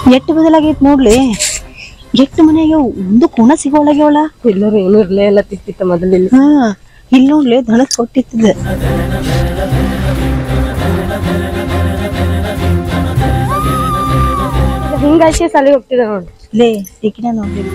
ಎಟ್ಟು ಬದಲಾಗೈತ್ ನೋಡ್ಲಿ ಎಷ್ಟು ಮನೆಗೆ ಒಂದು ಕೂಣ ಸಿಗೋಳಗ್ಯವಳ ಎಲ್ಲರೂ ಏನು ಇರ್ಲೇ ಎಲ್ಲ ತಿಕ್ತಿತ್ತ ಮೊದಲು ಇಲ್ಲಿ ಹಾ ಇಲ್ಲಿ ನೋಡ್ಲಿ ದನಕ್ ಕೊಟ್ಟಿತ್ತದ ಹಿಂಗಾಸಿ ಸಾಲಿಗೆ ಹೋಗ್ತಿದ್ದೆ ನೋಡಿ ಲೇ ಈಕಿನ ನೋಡ್ಲಿಲ್ಲ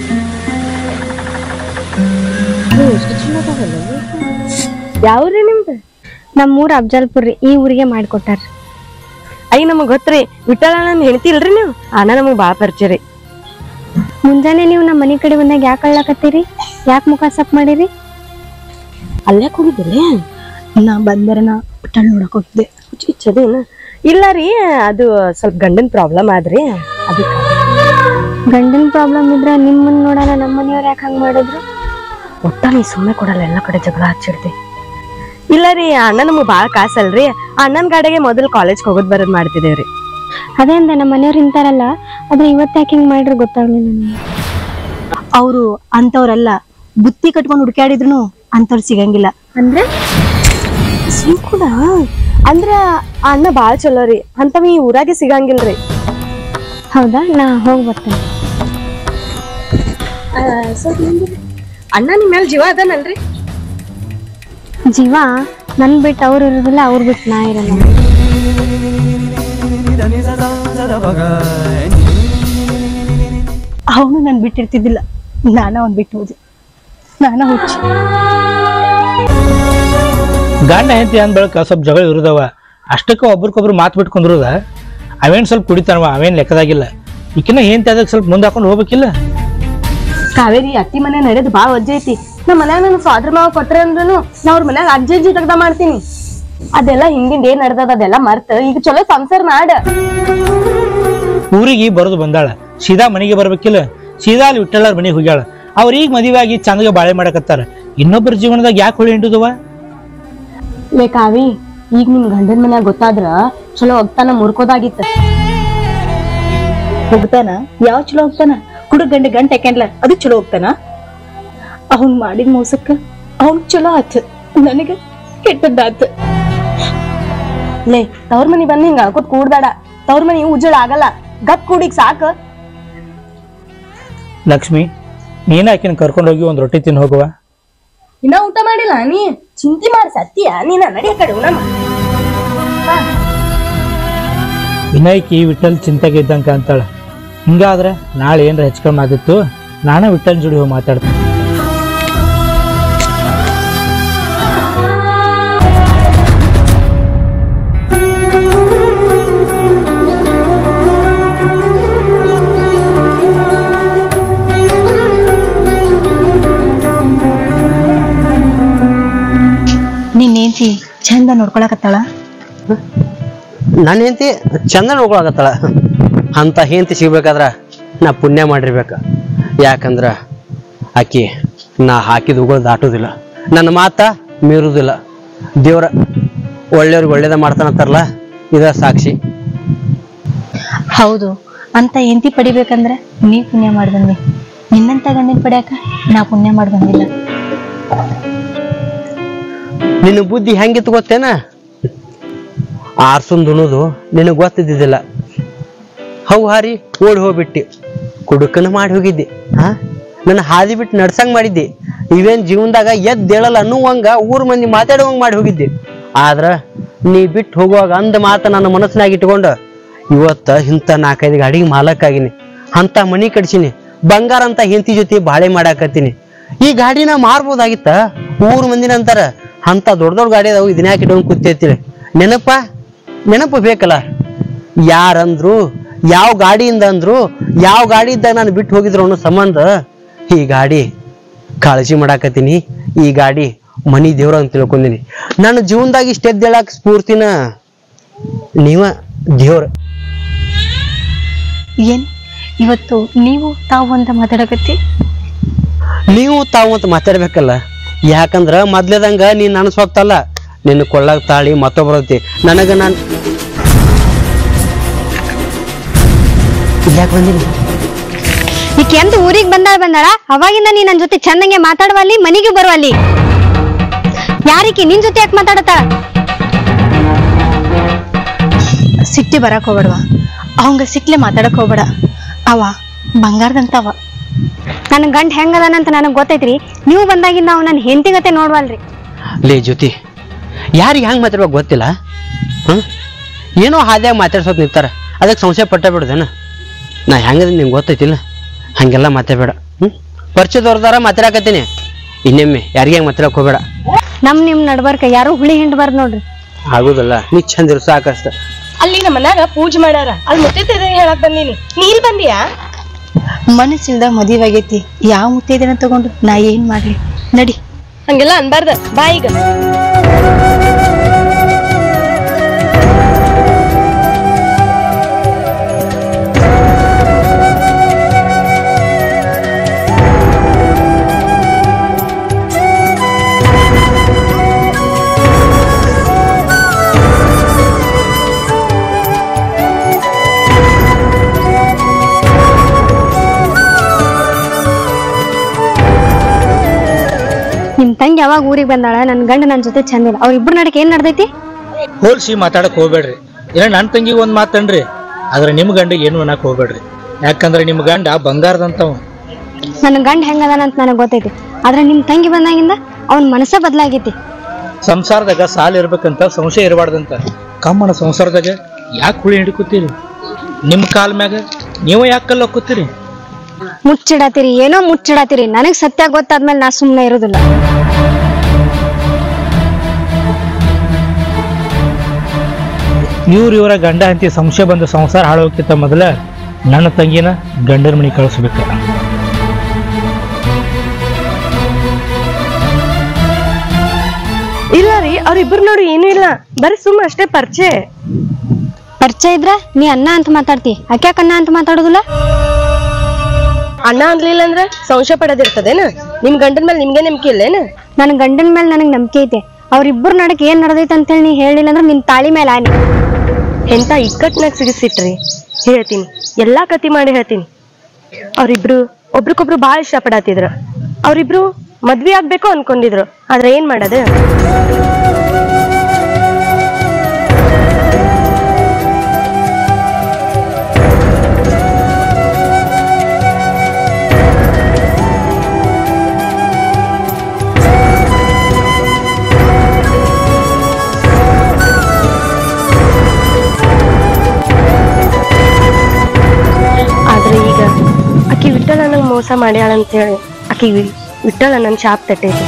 ಯಾವ್ರಿ ನಿಮ್ದು ನಮ್ಮೂರ್ ಅಫ್ಜಲ್ಪುರ್ ರೀ ಈ ಊರಿಗೆ ಮಾಡ್ಕೊಟ್ಟಾರ ಅಯ್ಯ ನಮಗ್ ಗೊತ್ತ್ರಿ ವಿಠಲ ನನ್ ಹೆಣ್ತಿ ಇಲ್ರಿ ನೀವು ಅಣ್ಣ ನಮಗ್ ಬಾಳ ಪರಿಚಯ ರೀ ಮುಂಜಾನೆ ನೀವು ನಮ್ಮ ಮನೆ ಕಡೆ ಬಂದಾಗ ಯಾಕೆ ಅಳ್ಳಕತ್ತೀರಿ ಯಾಕೆ ಮುಖ ಸಪ್ ಮಾಡಿರಿ ಅಲ್ಲೇ ಹೋಗಿದ್ರಿ ನಾ ಬಂದರನ ಟಣ್ ನೋಡಕ್ ಹೋಗಿದ್ದೆ ಚದೇನ ಇಲ್ಲ ರೀ ಅದು ಸ್ವಲ್ಪ ಗಂಡನ್ ಪ್ರಾಬ್ಲಮ್ ಆದ್ರಿ ಅದಕ್ಕೆ ಗಂಡನ ಪ್ರಾಬ್ಲಮ್ ಇದ್ರ ನಿಮ್ಮನ್ನ ನೋಡೋಣ ನಮ್ಮ ಮನೆಯವ್ರು ಯಾಕೆ ಹಂಗ್ ಮಾಡಿದ್ರು ಒಟ್ಟ ನೀ ಸುಮ್ಮನೆ ಕೊಡಲ್ಲ ಎಲ್ಲ ಕಡೆ ಜಗಳ ಹಚ್ಚಿಡ್ತಿ ಇಲ್ಲ ರೀ ಅಣ್ಣ ನಮಗ್ ಬಾಳ ಕಾಸಲ್ರಿ ಅಣ್ಣನ ಗಾಡಿಗೆ ಮೊದಲು ಕಾಲೇಜ್ ಹೋಗೋದ್ ಬರೋದ್ ಮಾಡ್ತಿದ್ದೇವ್ರಿ ಅದೇ ಅಂದ ನಮ್ಮ ಮನೆಯವ್ರು ಇಂತಾರಲ್ಲ ಆದ್ರೆ ಇವತ್ತು ಯಾಕೆ ಹಿಂಗ್ ಮಾಡ್ರಿ ಗೊತ್ತಾಗ್ಲಿಲ್ಲ ನನಗೆ ಅವರು ಅಂತವ್ರಲ್ಲ ಬುತ್ತಿ ಕಟ್ಕೊಂಡು ಹುಡುಕಾಡಿದ್ರು ಅಂತವ್ರು ಸಿಗಂಗಿಲ್ಲ ಅಂದ್ರೆ ಸುಮ್ ಕೂಡ ಅಂದ್ರ ಆ ಅಣ್ಣ ಬಾಳ ಚಲೋ ರೀ ಅಂತವ ಈ ಊರಾಗೆ ಸಿಗಂಗಿಲ್ರಿ ಹೌದಾ ನಾ ಹೋಗಿ ಬರ್ತೇನೆ ಅಣ್ಣ ನಿಮ್ ಮೇಲೆ ಜೀವ ಅದನಲ್ರಿ ಜೀವ ನನ್ ಬಿಟ್ಟು ಅವ್ರು ಇರೋದಿಲ್ಲ ಅವ್ರು ಬಿಟ್ಟು ನಾ ಇರಲ್ಲ ಅವನು ನನ್ ಬಿಟ್ಟಿರ್ತಿದ್ದಿಲ್ಲ ನಾನ ಅವ್ನ್ ಬಿಟ್ಟು ಹೋದೆ ನಾನ ಹುಚ್ಚಿ ಗಂಡ ಹೆಂಡತಿ ಅಂದ ಬಳಿಕ ಸ್ವಲ್ಪ ಜಗಳ ಇರುದವ ಅಷ್ಟಕ್ಕೆ ಒಬ್ರಿಗೊಬ್ರು ಮಾತು ಬಿಟ್ಕೊಂಡ್ರದ ಅವೇನ್ ಸ್ವಲ್ಪ ಕುಡಿತಾನವ ಅವೇನ್ ಲೆಕ್ಕದಾಗಿಲ್ಲ ಈಕಿನ ಹೆಂಡತಿ ಅದಕ್ಕೆ ಸ್ವಲ್ಪ ಮುಂದೆ ಹಾಕೊಂಡು ಹೋಗ್ಬೇಕಿಲ್ಲ ಕಾವೇರಿ ಅತ್ತಿ ಮನೆ ನಡೆದು ಬಾಳ ವಜ್ಜೆ ಐತಿ ನಮ್ಮ ಮನ್ಯಾಗ ನನ್ನ ಸ್ವಾದ್ರ ಮಾವ ಕೊಟ್ರೆ ಅಂದ್ರೂ ನಾ ಅವ್ರ ಮನ್ಯಾಗ ಅಜ್ಜಿ ಅಜ್ಜಿ ತೆಗ್ದ ಮಾಡ್ತೀನಿ ಅದೆಲ್ಲ ಹಿಂದಿಂದ ಏನ್ ನಡ್ದದ ಅದೆಲ್ಲ ಮರ್ತ ಈಗ ಚಲೋ ಸಂಸಾರ ಮಾಡ ಊರಿಗೆ ಬರೋದು ಬಂದಾಳ ಸೀದಾ ಮನೆಗೆ ಬರ್ಬೇಕಿಲ್ಲ ಸೀದಾ ಅಲ್ಲಿ ವಿಠ್ಠಲರ ಮನೆಗೆ ಹೋಗ್ಯಾಳ ಅವ್ರ ಈಗ ಮದುವೆ ಆಗಿ ಚಂದಗೆ ಬಾಳೆ ಮಾಡಕತ್ತಾರ ಇನ್ನೊಬ್ಬರ ಜೀವನದಾಗ ಯಾಕೆ ಹೊಳಿ ಹಿಂಡುದವ ಲೇ ಕಾವಿ ಈಗ ನಿಮ್ ಗಂಡನ ಮನ್ಯಾಗ ಗೊತ್ತಾದ್ರ ಚಲೋ ಹೋಗ್ತಾನ ಮುರ್ಕೋದಾಗಿತ್ತ ಹೋಗ್ತಾನ ಯಾವ ಚಲೋ ಹೋಗ್ತಾನ ಹುಡುಗ ಗಂಡ ಗಂಟೆ ಯಾಕೆಂಡ್ಲ ಅದು ಚಲೋ ಹೋಗ್ತಾನ ಅವನ್ ಮಾಡಿದ ಮೋಸಕ್ಕ ಅವನ್ ಚಲೋ ಆತ ನನಗ ಕೆಟ್ಟದ್ದಾತ ಲೇ ತವ್ರ ಮನಿ ಬಂದ್ ಹಿಂಗ ಅಳ್ಕೊತ್ ಕೂಡ್ಬೇಡ ತವ್ರ ಮನಿ ಉಜ್ಜಳ ಆಗಲ್ಲ ಗಪ್ ಕೂಡಿಗ್ ಸಾಕ ಲಕ್ಷ್ಮಿ ನೀನ ಆಕಿನ ಕರ್ಕೊಂಡು ಹೋಗಿ ಒಂದ್ ರೊಟ್ಟಿ ತಿನ್ ಹೋಗುವ ಇನ್ನ ಊಟ ಮಾಡಿಲ್ಲ ನೀ ಚಿಂತೆ ಮಾಡಿ ಸತ್ಯ ನೀನ ನಡಿಯ ಕಡೆ ಉಣಮ್ಮ ವಿನಾಯಕಿ ವಿಠಲ್ ಚಿಂತೆಗೆ ಇದ್ದಂಕ ಅಂತಾಳ ಹಿಂಗಾದ್ರೆ ನಾಳೆ ಏನ್ರ ಹೆಚ್ಚು ಆದಿತ್ತು ನಾನ ವಿಠಲ್ ಜೋಡಿ ಹೋಗಿ ಮಾತಾಡ್ತೀನಿ ನಿನ್ ಏನ್ಸಿ ಚಂದ ನೋಡ್ಕೊಳಕತ್ತಾಳ ನನ್ನ ಹೆಂಡತಿ ಚಂದ ನೋಡ್ಕೊಳಕತ್ತಾಳ ಅಂತ ಹೆಂಡತಿ ಸಿಗ್ಬೇಕಾದ್ರ ನಾ ಪುಣ್ಯ ಮಾಡಿರ್ಬೇಕ ಯಾಕಂದ್ರ ಆಕಿ ನಾ ಹಾಕಿದ ಉಗುಳು ದಾಟುದಿಲ್ಲ ನನ್ನ ಮಾತ ಮೀರುದಿಲ್ಲ ದೇವ್ರ ಒಳ್ಳೆಯವ್ರಿಗೆ ಒಳ್ಳೇದ ಮಾಡ್ತಾನಂತಾರಲ್ಲ ಇದ ಸಾಕ್ಷಿ ಹೌದು ಅಂತ ಎಂತಿ ಪಡಿಬೇಕಂದ್ರ ನೀ ಪುಣ್ಯ ಮಾಡಿ ಬಂದಿ ನಿನ್ನಂತ ಗಂಡನ ಪಡ್ಯಾಕ ನಾ ಪುಣ್ಯ ಮಾಡಿ ಬಂದಿಲ್ಲ ನಿನ್ನ ಬುದ್ಧಿ ಹೆಂಗಿತ್ತು ಗೊತ್ತೇನ ಆರ್ಸುಂದ್ ಉಣುದು ನಿನಗೆ ಗೊತ್ತಿದ್ದಿದ್ದಿಲ್ಲ ಹೌ ಹಾರಿ ಓಡಿ ಹೋಗ್ಬಿಟ್ಟಿ ಕುಡುಕನ ಮಾಡಿ ಹೋಗಿದ್ದಿ ಹಾ ನನ್ನ ಹಾದಿ ಬಿಟ್ಟು ನಡ್ಸಂಗ್ ಮಾಡಿದ್ದಿ ಇವೇನ್ ಜೀವನದಾಗ ಎದ್ದೇಳಲ್ಲ ಅನ್ನುವಂಗ ಊರ್ ಮಂದಿ ಮಾತಾಡುವಂಗ ಮಾಡಿ ಹೋಗಿದ್ದಿ ಆದ್ರ ನೀ ಬಿಟ್ಟು ಹೋಗುವಾಗ ಅಂದ ಮಾತ ನನ್ನ ಮನಸ್ಸಿನಾಗ ಇಟ್ಕೊಂಡು ಇವತ್ತ ಇಂಥ ನಾಲ್ಕೈದು ಗಾಡಿಗೆ ಮಾಲಕ್ಕಾಗಿನಿ ಅಂತ ಮನಿ ಕಡ್ಸಿನಿ ಬಂಗಾರ ಅಂತ ಹೆಂಡತಿ ಜೊತೆ ಬಾಳೆ ಮಾಡಾಕತ್ತೀನಿ ಈ ಗಾಡಿನ ಮಾರ್ಬೋದಾಗಿತ್ತ ಊರ್ ಮಂದಿನ ಅಂತಾರ ಅಂತ ದೊಡ್ಡ ದೊಡ್ಡ ಗಾಡಿ ಅದಾವು ಇದನ್ನ ಯಾಕೆ ಇಟ್ಕೊಂಡ್ ಕೂತೈತಿಳಿ ನೆನಪ ನೆನಪು ಬೇಕಲ್ಲ ಯಾರಂದ್ರು ಯಾವ ಗಾಡಿಯಿಂದ ಅಂದ್ರು ಯಾವ ಗಾಡಿ ಇದ್ದಾಗ ನಾನು ಬಿಟ್ಟು ಹೋಗಿದ್ರು ಅನ್ನೋ ಸಂಬಂಧ ಈ ಗಾಡಿ ಕಾಳಜಿ ಮಾಡಾಕತ್ತೀನಿ ಈ ಗಾಡಿ ಮನಿ ದೇವ್ರ ಅಂತ ತಿಳ್ಕೊಂಡಿನಿ ನನ್ನ ಜೀವನದಾಗ ಇಷ್ಟ ಎದ್ದೇಳಕ್ ಸ್ಫೂರ್ತಿನ ನೀವ ದೇವ್ರ ಏನ್ ಇವತ್ತು ನೀವು ತಾವು ಅಂತ ಮಾತಾಡಕತ್ತಿ ನೀವು ತಾವು ಅಂತ ಮಾತಾಡ್ಬೇಕಲ್ಲ ಯಾಕಂದ್ರ ಮೊದ್ಲೇದಂಗ ನೀನ್ ಅನ್ಸೋಗ್ತಲ್ಲ ನಿನ್ನ ಕೊಳ್ಳಾಗ ತಾಳಿ ಮತ್ತೊಬ್ಬರತಿ ನನಗ ನಾನ್ ಯಾಕೆ ಬಂದಿನಿ ಈಕೆ ಎಂತ ಊರಿಗೆ ಬಂದಾಳ ಬಂದಾಳ ಅವಾಗಿಂದ ನೀ ನನ್ ಜೊತೆ ಚಂದಂಗೆ ಮಾತಾಡುವಲ್ಲಿ ಮನೆಗೆ ಬರುವಲ್ಲಿ ಯಾರಿಕಿ ನಿನ್ ಜೊತೆ ಯಾಕೆ ಮಾತಾಡತಾಳ ಸಿಟ್ಟಿ ಬರಾಕ್ ಹೋಗ್ಬೇಡ್ವಾ ಅವಂಗ ಸಿಕ್ಲೆ ಮಾತಾಡಕ್ ಹೋಗ್ಬೇಡ ಅವ ಬಂಗಾರದಂತವ ನನ್ನ ಗಂಡ ಹೆಂಗದಾನಂತ ನನಗ್ ಗೊತ್ತೈತ್ರಿ ನೀವು ಬಂದಾಗಿಂದ ನಾವು ನನ್ನ ಹೆಂಡತಿಗತೆ ನೋಡ್ವಲ್ರಿ ಲೇ ಜ್ಯೋತಿ ಯಾರಿಗೆ ಹೆಂಗೆ ಮಾತಾಡ್ಬೇಕು ಗೊತ್ತಿಲ್ಲ ಹಾಂ ಏನೋ ಹಾದ್ಯಾಗ ಮಾತಾಡ್ಸೋದು ನಿಂತಾರ ಅದಕ್ಕೆ ಸಂಶಯ ಪಟ್ಟ ಬಿಡ್ದೇನ ನಾ ಹೆಂಗದ ನಿಂಗೆ ಗೊತ್ತೈತಿಲ್ಲ ಹಾಗೆಲ್ಲ ಮಾತಾಡಬೇಡ ಹ್ಞೂ ಪರಿಚಯದವ್ರದಾರ ಮಾತಾಡಕತ್ತೀನಿ ಇನ್ನೊಮ್ಮೆ ಯಾರಿಗೆ ಹೆಂಗೆ ಮಾತಾಡಕ್ ಹೋಗ್ಬೇಡ ನಮ್ ನಿಮ್ ನಡ್ಬರ್ಕ ಯಾರು ಹುಳಿ ಹಿಂಡ್ಬಾರ್ದು ನೋಡ್ರಿ ಆಗೋದಲ್ಲ ನೀ ಚಂದ ಇರು ಸಾಕಷ್ಟ ಅಲ್ಲಿ ನಮ್ಮ ಮನ್ಯಾಗ ಪೂಜೆ ಮಾಡ್ಯಾರ ಅಲ್ಲಿ ಮುತ್ತೈದೆ ಹೇಳಕ್ ಬಂದೀನಿ ನೀಲ್ ಬಂದಿಯಾ ಮನಸ್ಸಿಲ್ದ ಮದುವೆ ಆಗೈತಿ ಯಾವ ಮುತ್ತೈದೆನ ತಗೊಂಡು ನಾ ಏನ್ ಮಾಡ್ಲಿ ನಡಿ ಹಂಗೆಲ್ಲ ಅನ್ಬಾರ್ದ ಬಾ ಈಗ ನಿಮ್ ತಂಗಿ ಯಾವಾಗ ಊರಿಗೆ ಬಂದಾಳ ನನ್ ಗಂಡ ನನ್ ಜೊತೆ ಚಂದಿಲ್ಲ ಅವ್ರಿಬ್ರು ನಡಕ್ ಏನ್ ನಡ್ದೈತಿ ಹೋಲ್ಸಿ ಮಾತಾಡಕ್ ಹೋಗ್ಬೇಡ್ರಿ ಏನ ನನ್ನ ತಂಗಿಗೆ ಒಂದು ಮಾತನ್ರಿ ಆದ್ರೆ ನಿಮ್ಮ ಗಂಡಿಗೆ ಏನು ಅನ್ನಕ್ ಹೋಗ್ಬೇಡ್ರಿ ಯಾಕಂದ್ರೆ ನಿಮ್ಮ ಗಂಡ ಬಂಗಾರದಂತವ ನನ್ ಗಂಡ ಹೆಂಗದಾನಂತ ನನಗ್ ಗೊತ್ತೈತಿ ಆದ್ರೆ ನಿಮ್ ತಂಗಿ ಬಂದಾಗಿಂದ ಅವ್ನ ಮನಸ್ಸ ಬದಲಾಗೈತಿ ಸಂಸಾರದಾಗ ಸಾಲ ಇರ್ಬೇಕಂತ ಸಂಶಯ ಇರಬಾರ್ದಂತ ಕಮ್ಮನ ಸಂಸಾರದಾಗ ಯಾಕೆ ಹುಳಿ ಹಿಡ್ಕೊತೀರಿ ನಿಮ್ಮ ಕಾಲ್ ಮ್ಯಾಗ ನೀವು ಯಾಕೆ ಕಲ್ಲು ಹಾಕೋತೀರಿ ಮುಚ್ಚಿಡಾತಿರಿ ಏನೋ ಮುಚ್ಚಿಡಾತಿರಿ ನನಗ್ ಸತ್ಯ ಗೊತ್ತಾದ್ಮೇಲೆ ನಾ ಸುಮ್ನೆ ಇರೋದಿಲ್ಲ ಇವ್ರ ಇವರ ಗಂಡ ಅಂತಿ ಸಂಶಯ ಬಂದ ಸಂಸಾರ ಹಾಳೋಕ್ಕಿಂತ ಮೊದಲ ನನ್ನ ತಂಗಿನ ಗಂಡನ ಮನೆ ಕಳಿಸ್ಬೇಕು ಇಲ್ಲ ರೀ ಅವ್ರಿಬ್ರು ನೋಡಿ ಏನೂ ಇಲ್ಲ ಬರೀ ಸುಮ್ಮ ಅಷ್ಟೇ ಪರಿಚಯ ಪರಿಚಯ ಇದ್ರ ನೀ ಅನ್ನ ಅಂತ ಮಾತಾಡ್ತಿ ಯಾಕ್ಯಾಕ ಅನ್ನ ಅಂತ ಮಾತಾಡೋದಿಲ್ಲ ಅಣ್ಣ ಅನ್ಲಿಲ್ಲ ಅಂದ್ರೆ ಸಂಶಯ ಪಡೋದಿರ್ತದೇನ ನಿಮ್ ಗಂಡನ ಮೇಲೆ ನಿಮ್ಗೆ ನಂಬಿಕೆ ಇಲ್ಲೇನ ನನ್ ಗಂಡನ ಮೇಲೆ ನನಗ್ ನಂಬಿಕೆ ಐತೆ ಅವ್ರಿಬ್ರು ನಡಕ್ ಏನ್ ನಡ್ದೈತೆ ಅಂತೇಳಿ ನೀ ಹೇಳಿಲ್ಲ ಅಂದ್ರೆ ನಿನ್ ತಾಳಿ ಮೇಲೆ ಆನಿ ಎಂತ ಇಕ್ಕಟ್ನಾಗ ಸಿಗಿಸಿಟ್ರಿ ಹೇಳ್ತೀನಿ ಎಲ್ಲಾ ಕತಿ ಮಾಡಿ ಹೇಳ್ತೀನಿ ಅವ್ರಿಬ್ರು ಒಬ್ರಿಗೊಬ್ರು ಬಾಳ ಇಷ್ಟ ಪಡತ್ತಿದ್ರು ಅವ್ರಿಬ್ರು ಮದ್ವೆ ಆಗ್ಬೇಕು ಅನ್ಕೊಂಡಿದ್ರು ಆದ್ರೆ ಏನ್ ಮಾಡೋದು ಆದ್ರೆ ಈಗ ಆಕಿ ವಿಠಲ ನಂಗೆ ಮೋಸ ಮಾಡ್ಯಾಳ ಅಂತ ಹೇಳಿ ಆಕಿ ವಿಠಲ ನನ್ ಶಾಪ್ ತಟ್ಟೈತಿ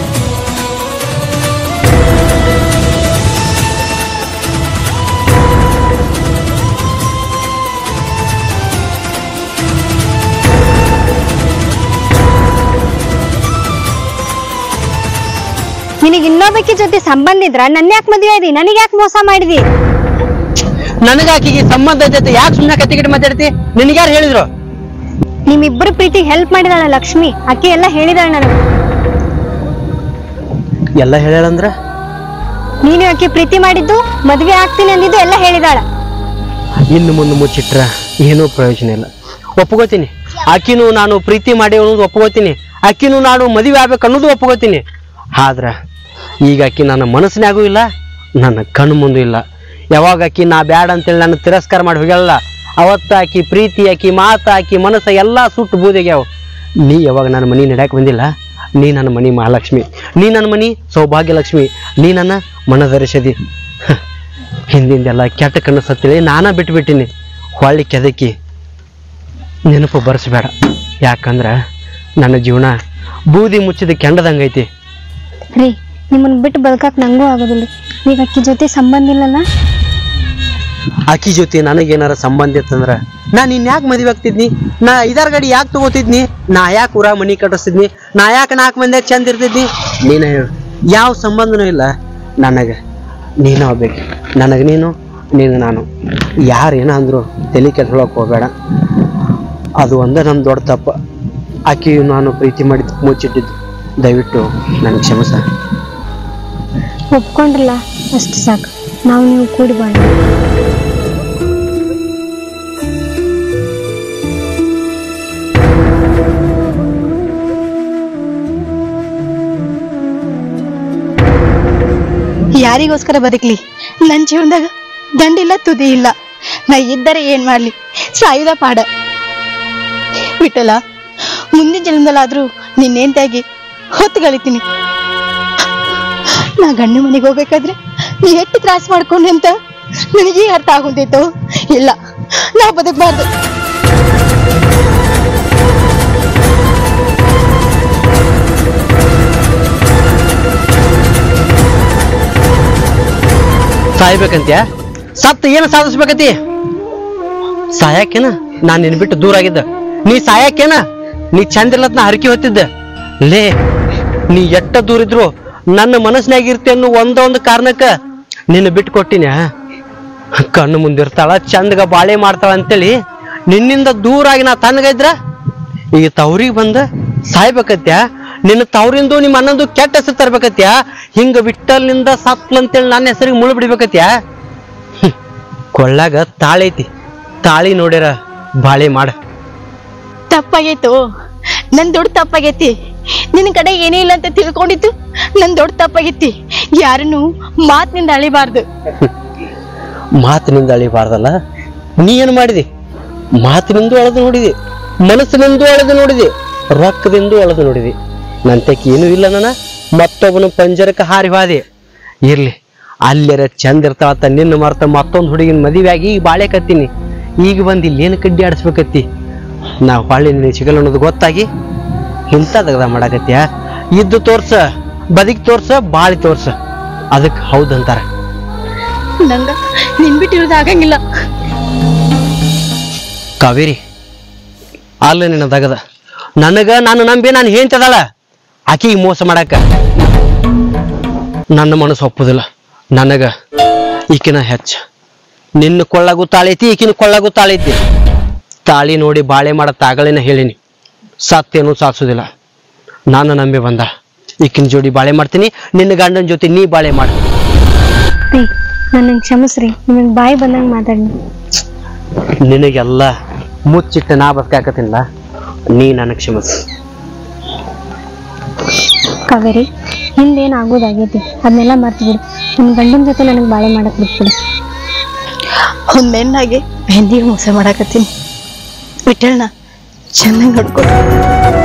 ನಿನಗ್ ಇನ್ನೊಬ್ಬಕಿ ಜೊತೆ ಸಂಬಂಧ ಇದ್ರ ನನ್ನ ಯಾಕೆ ಮದ್ವೆ ಆದಿ ನನಗ್ ಯಾಕೆ ಮೋಸ ಮಾಡಿದಿ ನನಗೆ ಆಕಿಗೆ ಸಂಬಂಧ ಜೊತೆ ಯಾಕೆ ಸುಮ್ಮನೆ ಕತ್ತಿಗಿಟ್ಟು ಮಾತಾಡ್ತಿ ನಿನಗ್ಯಾರು ಹೇಳಿದ್ರು ನಿಮ್ಮಿಬ್ಬರು ಪ್ರೀತಿಗೆ ಹೆಲ್ಪ್ ಮಾಡಿದಾಳ ಲಕ್ಷ್ಮಿ ಆಕಿ ಎಲ್ಲ ಹೇಳಿದಾಳ ನನಗೆ ಎಲ್ಲ ಹೇಳ್ಯಾಳಂದ್ರ ನೀನು ಆಕಿ ಪ್ರೀತಿ ಮಾಡಿದ್ದು ಮದ್ವೆ ಆಗ್ತೀನಿ ಅಂದಿದ್ದು ಎಲ್ಲ ಹೇಳಿದಾಳ ಇನ್ನು ಮುಂದೆ ಮುಚ್ಚಿಟ್ರ ಏನೂ ಪ್ರಯೋಜನ ಇಲ್ಲ ಒಪ್ಕೋತೀನಿ ಆಕಿನೂ ನಾನು ಪ್ರೀತಿ ಮಾಡಿ ಅನ್ನೋದು ಒಪ್ಕೋತೀನಿ ಆಕಿನೂ ನಾನು ಮದುವೆ ಆಗ್ಬೇಕು ಅನ್ನೋದು ಒಪ್ಕೋತೀನಿ ಆದ್ರ ಈಗ ಆಕಿ ನನ್ನ ಮನಸ್ಸಿನಾಗೂ ಇಲ್ಲ ನನ್ನ ಕಣ್ಣು ಮುಂದೂ ಇಲ್ಲ ಯಾವಾಗ ಆಕಿ ನಾ ಬ್ಯಾಡ ಅಂತೇಳಿ ನಾನು ತಿರಸ್ಕಾರ ಮಾಡಿ ಹೋಗ್ಯಾಳಲ್ಲ ಅವತ್ತ ಆಕಿ ಪ್ರೀತಿ ಆಕಿ ಮಾತು ಆಕಿ ಮನಸ್ಸ ಎಲ್ಲ ಸುಟ್ಟು ಬೂದಿಗ್ಯಾವ ನೀ ಯಾವಾಗ ನನ್ನ ಮನೆ ನಡ್ಯಾಕ ಬಂದಿಲ್ಲ ನೀ ನನ್ನ ಮನೆ ಮಹಾಲಕ್ಷ್ಮಿ ನೀ ನನ್ನ ಮನೆ ಸೌಭಾಗ್ಯ ಲಕ್ಷ್ಮಿ ನೀ ನನ್ನ ಮನದರಿಸದಿ ಹಿಂದಿಂದೆಲ್ಲ ಕೆಟ್ಟ ಕಣ್ಣು ಸತ್ತಿಳಿ ನಾನ ಬಿಟ್ಬಿಟ್ಟಿನಿ ಹೊಳ್ಳಿ ಕೆದಕಿ ನೆನಪು ಬರ್ಸ್ಬೇಡ ಯಾಕಂದ್ರ ನನ್ನ ಜೀವನ ಬೂದಿ ಮುಚ್ಚಿದ ಕೆಂಡದಂಗೈತಿ ರೀ ನಿಮ್ಮನ್ ಬಿಟ್ಟು ಬದುಕಕ್ ನಂಗೂ ಆಗೋದಿಲ್ಲ ಈಗ ಅಕ್ಕಿ ಜೊತೆ ಸಂಬಂಧ ಇಲ್ಲಲ್ಲ ಆಕಿ ಜೊತೆ ನನಗೇನಾರ ಸಂಬಂಧ ಇತ್ತಂದ್ರ ನಾನು ಇನ್ಯಾಕೆ ಮದುವೆ ಆಗ್ತಿದ್ನಿ ನಾ ಐದಾರು ಗಾಡಿ ಯಾಕೆ ತಗೋತಿದ್ನಿ ನಾ ಯಾಕೆ ಊರ ಮನಿ ಕಟ್ಟಿಸ್ತಿದ್ನಿ ನಾ ಯಾಕೆ ನಾಲ್ಕು ಮಂದಿಯಾಗ ಚಂದ ಇರ್ತಿದ್ನಿ ನೀನ ಹೇಳು ಯಾವ ಸಂಬಂಧನೂ ಇಲ್ಲ ನನಗೆ ನೀನು ಆಗ್ಬೇಕು ನನಗೆ ನೀನು ನೀನು ನಾನು ಯಾರು ಏನೋ ಅಂದ್ರು ತಲೆ ಕೆಡ್ಸ್ಕೊಳಕ್ ಹೋಗ್ಬೇಡ ಅದು ಒಂದೇ ನನ್ನ ದೊಡ್ಡ ತಪ್ಪ ಆಕಿ ನಾನು ಪ್ರೀತಿ ಮಾಡಿ ಮುಚ್ಚಿಟ್ಟಿದ್ದು ದಯವಿಟ್ಟು ನನಗೆ ಕ್ಷಮಿಸ ಒಪ್ಕೊಂಡ್ರಲ್ಲ ಅಷ್ಟು ಸಾಕು ನಾವು ನೀವು ಕೂಡಿ ಬಾಳ ಯಾರಿಗೋಸ್ಕರ ಬದುಕ್ಲಿ ನನ್ ಜೀವನದಾಗ ದಂಡಿಲ್ಲ ತುದಿ ಇಲ್ಲ ನಾ ಇದ್ದರೆ ಏನ್ ಮಾಡ್ಲಿ ಸಾಯುದ ಪಾಡ ಬಿಟ್ಟಲ್ಲ ಮುಂದಿನ ಜನ್ಮದಲ್ಲಾದ್ರೂ ನಿನ್ನೇಂತಾಗಿ ಹೊತ್ತುಗಳಿತೀನಿ ನಾ ಗಂಡ ಮನೆಗೆ ಹೋಗ್ಬೇಕಾದ್ರೆ ನೀ ಎಷ್ಟು ತ್ರಾಸ ಮಾಡ್ಕೊಂಡೆ ಅಂತ ನನಗೆ ಅರ್ಥ ಆಗುಂತಿತ್ತು ಇಲ್ಲ ನಾ ಬದುಕಬಾರ್ದು ಸಾಯ್ಬೇಕಂತ್ಯ ಸತ್ತ ಏನು ಸಾಧಿಸ್ಬೇಕತಿ ಸಾಯಕ್ಕೇನ ನಾನ್ ನಿನ್ ಬಿಟ್ಟು ದೂರ ಆಗಿದ್ದ ನೀ ಸಾಯಕ್ಕೇನ ನೀ ಚಂದಿರ್ಲತ್ನ ಹರಕೆ ಹೊತ್ತಿದ್ದ ಲೇ ನೀ ಎಟ್ಟ ದೂರ ಇದ್ರು ನನ್ನ ಮನಸ್ಸಿನಾಗ ಇರ್ತಿ ಅನ್ನೋ ಒಂದೊಂದು ಕಾರಣಕ್ಕ ನಿನ್ನ ಬಿಟ್ಟು ಕೊಟ್ಟಿನ ಕಣ್ಣು ಮುಂದಿರ್ತಾಳ ಚಂದಗ ಬಾಳೆ ಮಾಡ್ತಾಳ ಅಂತೇಳಿ ನಿನ್ನಿಂದ ದೂರ ಆಗಿ ನಾ ತನ್ನಗ ಇದ್ರ ಈಗ ತವ್ರಿಗೆ ಬಂದ ಸಾಯ್ಬೇಕತ್ಯ ನಿನ್ನ ತವ್ರಿಂದು ನಿಮ್ಮ ಅಣ್ಣಂದು ಕೆಟ್ಟ ಹೆಸರು ತರ್ಬೇಕತ್ಯ ಹಿಂಗ ವಿಠಲ್ನಿಂದ ಸತ್ಲ ಅಂತೇಳಿ ನನ್ನ ಹೆಸರಿಗೆ ಮುಳು ಬಿಡ್ಬೇಕತ್ಯ ಹ್ಮ್. ಕೊಳ್ಳಾಗ ತಾಳೈತಿ ತಾಳಿ ನೋಡ್ಯಾರ ಬಾಳೆ ಮಾಡ ತಪ್ಪಾಗೈತು ನನ್ ದೊಡ್ಡ ತಪ್ಪಾಗೈತಿ ನಿನ್ ಕಡೆ ಏನೇ ಇಲ್ಲ ಅಂತ ತಿಳ್ಕೊಂಡಿತ್ತು ನನ್ ದೊಡ್ಡ ತಪ್ಪಾಗೈತಿ ಯಾರನ್ನು ಮಾತಿನಿಂದ ಅಳಿಬಾರ್ದು ಮಾತಿನಿಂದ ಅಳಿಬಾರ್ದಲ್ಲ ನೀ ಏನ್ ಮಾಡಿದಿ ಮಾತಿನಿಂದ ಅಳೆದು ನೋಡಿದಿ ಮನಸ್ಸಿನಿಂದ ಅಳೆದು ನೋಡಿದಿ ರೊಕ್ಕದಿಂದ ಅಳೆದು ನೋಡಿದಿ ನಂತಕ್ಕೆ ಏನೂ ಇಲ್ಲ ನನ್ನ ಮತ್ತೊಬ್ಬನ ಪಂಜರಕ್ಕೆ ಹಾರಿ ಹಾದಿ ಇರ್ಲಿ ಅಲ್ಲೆರ ಚಂದ ಇರ್ತಾಳತ್ತ ನಿನ್ನ ಮರ್ತ ಮತ್ತೊಂದು ಹುಡುಗಿನ ಮದುವೆ ಆಗಿ ಈಗ ಬಾಳೆ ಕತ್ತೀನಿ ಈಗ ಬಂದು ಇಲ್ಲೇನು ಕಡ್ಡಿ ಆಡಿಸ್ಬೇಕತ್ತಿ ನಾ ಹೊಳ್ಳಿ ನಿನಗೆ ಸಿಗಲ್ಲ ಅನ್ನೋದು ಗೊತ್ತಾಗಿ ಇಂಥ ದಗದ ಮಾಡಾಕತ್ಯ ಇದ್ದು ತೋರ್ಸ ಬದಿಗೆ ತೋರ್ಸ ಬಾಳಿ ತೋರ್ಸ ಅದಕ್ಕೆ ಹೌದಂತಾರ ನಂಗ ನಿನ್ ಬಿಟ್ಟಿರೋದು ಆಗಂಗಿಲ್ಲ ಕಾವೇರಿ ಅಲ್ಲ ನಿನ್ನ ದಗದ ನನಗ ನಾನು ನಂಬಿ ನಾನು ಹೇಳ್ತದಳ ಆಕಿಗೆ ಮೋಸ ಮಾಡಾಕ ನನ್ನ ಮನಸ್ಸು ಒಪ್ಪುದಿಲ್ಲ ನನಗ ಈಕಿನ ಹೆಚ್ಚ ನಿನ್ನ ಕೊಳ್ಳಾಗೂ ತಾಳೈತಿ ಈಕಿನ ಕೊಳ್ಳಾಗೂ ತಾಳೈತಿ ತಾಳಿ ನೋಡಿ ಬಾಳೆ ಮಾಡ ತಾಗಳಿನ ಹೇಳಿನಿ ಸತ್ತೇನು ಸಾಧಿಸೋದಿಲ್ಲ ನಾನು ನಂಬಿ ಬಂದ ಈಕಿನ ಜೋಡಿ ಬಾಳೆ ಮಾಡ್ತೀನಿ ನಿನ್ನ ಗಂಡನ ಜೊತೆ ನೀ ಬಾಳೆ ಮಾಡ ರೀ ನನ್ನ ಕ್ಷಮಿಸ್ರಿ ನಿಮಗೆ ಬಾಯಿ ಬಂದಂಗೆ ಮಾತಾಡಿ ನಿನಗೆಲ್ಲ ಮುಚ್ಚಿಟ್ಟು ನಾ ಬದುಕಾಕತ್ತಿಲ್ಲ ನೀ ನನಗೆ ಕ್ಷಮಿಸು ಕಾವೇರಿ ಹಿಂದೇನು ಆಗೋದಾಗೈತಿ ಅದನ್ನೆಲ್ಲ ಮರ್ತು ಬಿಡು ನಿನ್ನ ಗಂಡನ ಜೊತೆ ನನಗೆ ಬಾಳೆ ಮಾಡಕ್ ಬಿಟ್ಬಿಡು ಒಂದ್ ಮೆನ್ನಾಗೆ ಮೆಹಂದಿಗೆ ಮೋಸ ಮಾಡಾಕತ್ತೀನಿ ಬಿಟ್ಟಳ್ನ ಚೆನ್ನಾಗಿ ನೋಡ್ಕೊ